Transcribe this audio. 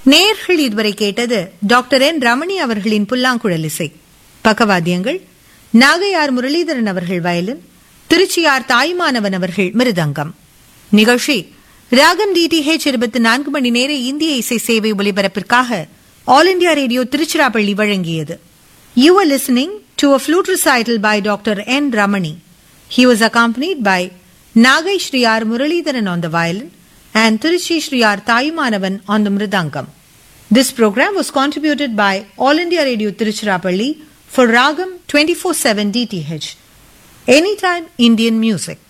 நேர்கள் இதுவரை கேட்டது டாக்டர் என் ரமணி அவர்களின் புல்லாங்குழல் இசை பக்கவாத்தியங்கள் நாகையார் முரளிதரன் அவர்கள் வயலின் திருச்சியார் தாய்மானவன் அவர்கள் மிருதங்கம் நிகழ்ச்சி ராகம் டிடிஹெச் இருபத்தி நான்கு மணி நேர இந்திய இசை சேவை ஒலிபரப்பிற்காக ஆல் இண்டியா ரேடியோ திருச்சிராப்பள்ளி வழங்கியது you are listening to a flute recital by doctor N Ramani He was accompanied by Nagai Shriyar Muralidharan on the violin and Tiruchi Shriyar Tayumanavan on the mridangam. This program was contributed by All India Radio Tiruchirappalli for Ragam 24/7 DTH. Anytime Indian music.